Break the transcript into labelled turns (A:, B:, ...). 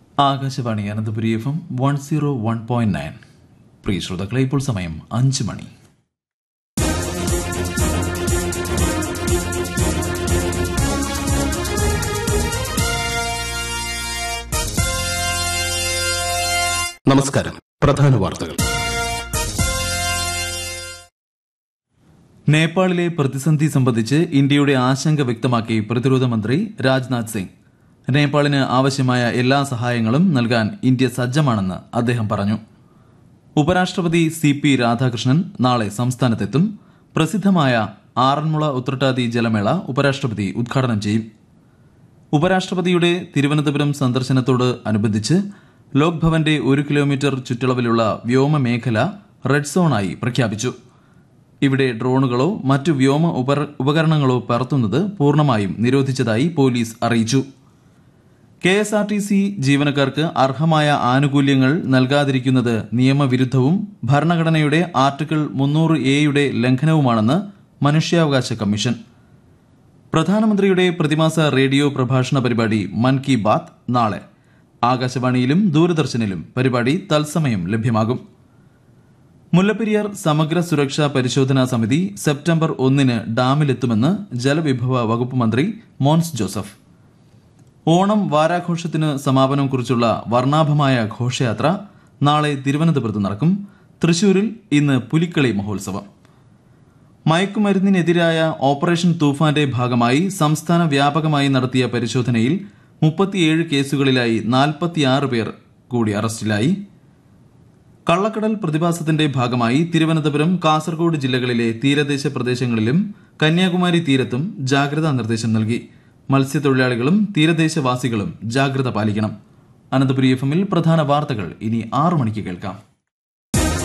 A: Akashvani Ananthapuri F M one zero one point nine പ്രിയ ശ്രോതാക്കളെ ഇപ്പോൾ സമയം അഞ്ച് മണി
B: നമസ്കാരം പ്രധാന വാർത്തകൾ
A: നേപ്പാളിലെ പ്രതിസന്ധി സംബന്ധിച്ച് ഇന്ത്യയുടെ ആശങ്ക വ്യക്തമാക്കി പ്രതിരോധ മന്ത്രി രാജ്നാഥ് സിംഗ് നേപ്പാളിന് ആവശ്യമായ എല്ലാ സഹായങ്ങളും നൽകാൻ ഇന്ത്യ സജ്ജമാണെന്ന് അദ്ദേഹം പറഞ്ഞു ഉപരാഷ്ട്രപതി സി പി രാധാകൃഷ്ണൻ നാളെ സംസ്ഥാനത്തെത്തും പ്രസിദ്ധമായ ആറന്മുള ഉത്രട്ടാതി ജലമേള ഉപരാഷ്ട്രപതി ഉദ്ഘാടനം ചെയ്യും ഉപരാഷ്ട്രപതിയുടെ തിരുവനന്തപുരം സന്ദർശനത്തോട് അനുബന്ധിച്ച് ലോക് ഭവന്റെ ഒരു കിലോമീറ്റർ ചുറ്റളവിലുള്ള വ്യോമ മേഖല റെഡ് സോണായി പ്രഖ്യാപിച്ചു ഇവിടെ ഡ്രോണുകളോ മറ്റു വ്യോമ ഉപര- ഉപകരണങ്ങളോ പറത്തുന്നത് പൂർണ്ണമായും നിരോധിച്ചതായി പോലീസ് അറിയിച്ചു K S R T C ജീവനക്കാർക്ക് അർഹമായ ആനുകൂല്യങ്ങൾ നൽകാതിരിക്കുന്നത് നിയമവിരുദ്ധവും ഭരണഘടനയുടെ ആർട്ടിക്കിൾ മുന്നൂറ് എയുടെ ലംഘനവുമാണെന്ന് മനുഷ്യാവകാശ കമ്മീഷൻ പ്രധാനമന്ത്രിയുടെ പ്രതിമാസ റേഡിയോ പ്രഭാഷണ പരിപാടി മൻ കി ബാത്ത് നാളെ ആകാശവാണിയിലും ദൂരദർശനിലും പരിപാടി തത്സമയം ലഭ്യമാകും മുല്ലപ്പെരിയാർ സമഗ്ര സുരക്ഷാ പരിശോധനാ സമിതി സെപ്റ്റംബർ ഒന്നിന് ഡാമിലെത്തുമെന്ന് ജലവിഭവ വകുപ്പ് മന്ത്രി മോൻസ് ജോസഫ് ഓണം വാരാഘോഷത്തിന് സമാപനം കുറിച്ചുള്ള വർണ്ണാഭമായ ഘോഷയാത്ര നാളെ തിരുവനന്തപുരത്ത് നടക്കും തൃശൂരിൽ ഇന്ന് പുലിക്കളി മഹോത്സവം മയക്കുമരുന്നിനെതിരായ ഓപ്പറേഷൻ തൂഫാന്റെ ഭാഗമായി സംസ്ഥാന വ്യാപകമായി നടത്തിയ പരിശോധനയിൽ മുപ്പത്തിയേഴ് കേസുകളിലായി നാൽപ്പത്തിയാറ് പേർ കൂടി അറസ്റ്റിലായി കള്ളക്കടൽ പ്രതിഭാസത്തിന്റെ ഭാഗമായി തിരുവനന്തപുരം കാസർഗോഡ് ജില്ലകളിലെ തീരദേശ പ്രദേശങ്ങളിലും കന്യാകുമാരി തീരത്തും ജാഗ്രതാ നിർദ്ദേശം നൽകി മത്സ്യത്തൊഴിലാളികളും തീരദേശവാസികളും ജാഗ്രത പാലിക്കണം അനന്തപുരി എഫ് എമ്മിൽ പ്രധാന വാർത്തകൾ ഇനി ആറു മണിക്ക് കേൾക്കാം